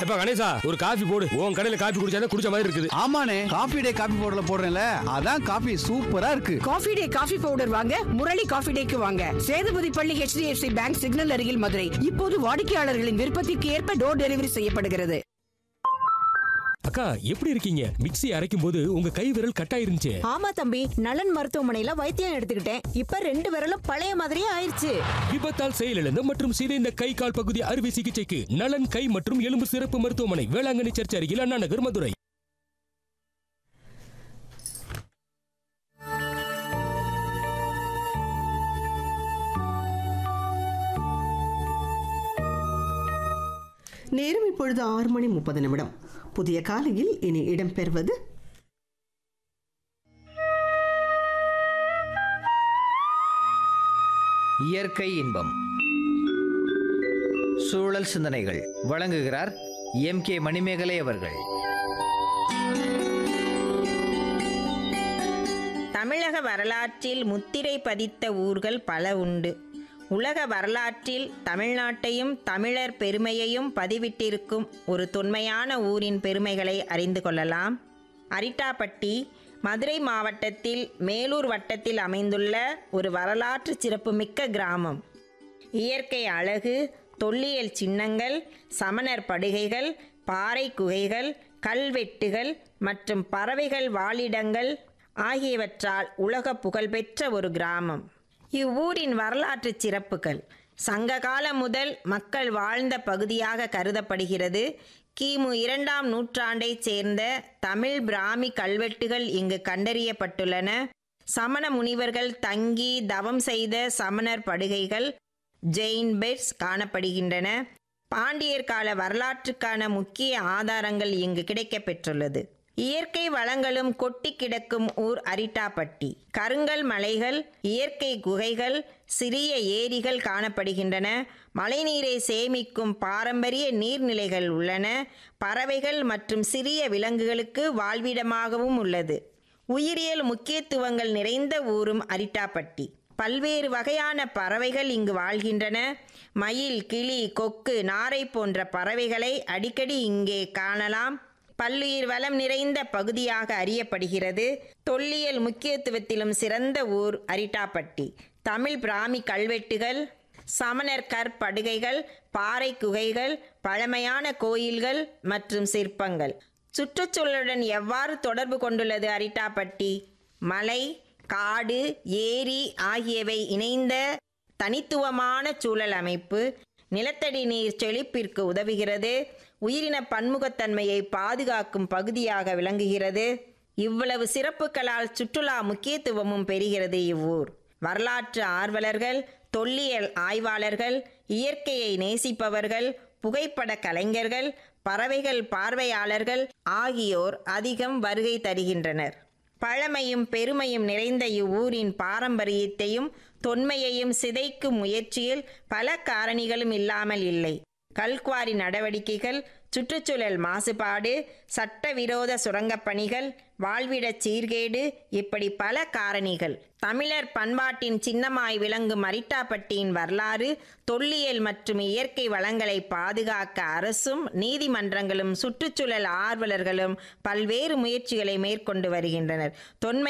எப்ப கணேசா ஒரு காஃபி போடு உன் கடையில காஃபி குடிச்சாதான் குடிச்ச மாதிரி இருக்குது ஆமாண்ணே காபி டே காபி பவுடர்ல போடுறேன்ல அதான் காபி சூப்பரா இருக்கு காஃபி டே காஃபி பவுடர் வாங்க முரளி காஃபி டேக்கு வாங்க சேதுபதி பள்ளி HDFC பேங்க் சிக்னல் அருகில் மதுரை இப்போது வாடிக்கையாளர்களின் விருப்பத்திற்கு ஏற்ப டோர் டெலிவரி செய்யப்படுகிறது அக்கா எப்படி இருக்கீங்க மிக்ஸி அரைக்கும் போது உங்க கை விரல் கட்டாயிருந்துச்சு ஆமா தம்பி நலன் மருத்துவமனையில வைத்தியம் எடுத்துக்கிட்டேன் இப்ப ரெண்டு விரலும் பழைய மாதிரியே ஆயிருச்சு விபத்தால் செயலிழந்த மற்றும் சிதைந்த கை கால் பகுதி அறுவை சிகிச்சைக்கு நலன் கை மற்றும் எலும்பு சிறப்பு மருத்துவமனை வேளாங்கண்ணி சர்ச் அருகில் அண்ணா நகர் மதுரை நேரம் இப்பொழுது ஆறு மணி முப்பது நிமிடம் புதிய காலையில் இனி இடம்பெறுவது இயற்கை இன்பம் சூழல் சிந்தனைகள் வழங்குகிறார் எம் கே மணிமேகலை அவர்கள் தமிழக வரலாற்றில் முத்திரை பதித்த ஊர்கள் பல உண்டு உலக வரலாற்றில் தமிழ்நாட்டையும் தமிழர் பெருமையையும் பதிவிட்டிருக்கும் ஒரு தொன்மையான ஊரின் பெருமைகளை அறிந்து கொள்ளலாம் அரிட்டாப்பட்டி மதுரை மாவட்டத்தில் மேலூர் வட்டத்தில் அமைந்துள்ள ஒரு வரலாற்று சிறப்புமிக்க கிராமம் இயற்கை அழகு தொல்லியல் சின்னங்கள் சமணர் படுகைகள் பாறை குகைகள் கல்வெட்டுகள் மற்றும் பறவைகள் வாழிடங்கள் ஆகியவற்றால் உலக புகழ்பெற்ற ஒரு கிராமம் இவ்வூரின் வரலாற்று சிறப்புகள் சங்ககாலம் முதல் மக்கள் வாழ்ந்த பகுதியாக கருதப்படுகிறது கிமு இரண்டாம் நூற்றாண்டைச் சேர்ந்த தமிழ் பிராமி கல்வெட்டுகள் இங்கு கண்டறியப்பட்டுள்ளன சமண முனிவர்கள் தங்கி தவம் செய்த சமணர் படுகைகள் ஜெயின் பெட்ஸ் காணப்படுகின்றன பாண்டியர் கால வரலாற்றுக்கான முக்கிய ஆதாரங்கள் இங்கு கிடைக்கப்பெற்றுள்ளது இயற்கை வளங்களும் கொட்டி கிடக்கும் ஊர் அரிட்டாப்பட்டி கருங்கல் மலைகள் இயற்கை குகைகள் சிறிய ஏரிகள் காணப்படுகின்றன மழைநீரை சேமிக்கும் பாரம்பரிய நீர்நிலைகள் உள்ளன பறவைகள் மற்றும் சிறிய விலங்குகளுக்கு வாழ்விடமாகவும் உள்ளது உயிரியல் முக்கியத்துவங்கள் நிறைந்த ஊரும் அரிட்டாப்பட்டி பல்வேறு வகையான பறவைகள் இங்கு வாழ்கின்றன மயில் கிளி கொக்கு நாரை போன்ற பறவைகளை அடிக்கடி இங்கே காணலாம் பல்லுயிர் வளம் நிறைந்த பகுதியாக அறியப்படுகிறது தொல்லியல் முக்கியத்துவத்திலும் சிறந்த ஊர் அரிட்டாப்பட்டி தமிழ் பிராமி கல்வெட்டுகள் சமணர் கற்படுகைகள் பாறை குகைகள் பழமையான கோயில்கள் மற்றும் சிற்பங்கள் சுற்றுச்சூழலுடன் எவ்வாறு தொடர்பு கொண்டுள்ளது அரிட்டாப்பட்டி மலை காடு ஏரி ஆகியவை இணைந்த தனித்துவமான சூழல் அமைப்பு நிலத்தடி நீர் செழிப்பிற்கு உதவுகிறது உயிரின பன்முகத்தன்மையை பாதுகாக்கும் பகுதியாக விளங்குகிறது இவ்வளவு சிறப்புகளால் சுற்றுலா முக்கியத்துவமும் பெறுகிறது இவ்வூர் வரலாற்று ஆர்வலர்கள் தொல்லியல் ஆய்வாளர்கள் இயற்கையை நேசிப்பவர்கள் புகைப்பட கலைஞர்கள் பறவைகள் பார்வையாளர்கள் ஆகியோர் அதிகம் வருகை தருகின்றனர் பழமையும் பெருமையும் நிறைந்த இவ்வூரின் பாரம்பரியத்தையும் தொன்மையையும் சிதைக்கும் முயற்சியில் பல காரணிகளும் இல்லாமல் இல்லை கல்குவாரி நடவடிக்கைகள் சுற்றுச்சூழல் மாசுபாடு சட்டவிரோத சுரங்கப் பணிகள் வாழ்விடச் சீர்கேடு இப்படி பல காரணிகள் தமிழர் பண்பாட்டின் சின்னமாய் விளங்கும் அரிட்டாப்பட்டியின் வரலாறு தொல்லியல் மற்றும் இயற்கை வளங்களை பாதுகாக்க அரசும் நீதிமன்றங்களும் சுற்றுச்சூழல் ஆர்வலர்களும் பல்வேறு முயற்சிகளை மேற்கொண்டு வருகின்றனர் தொன்மை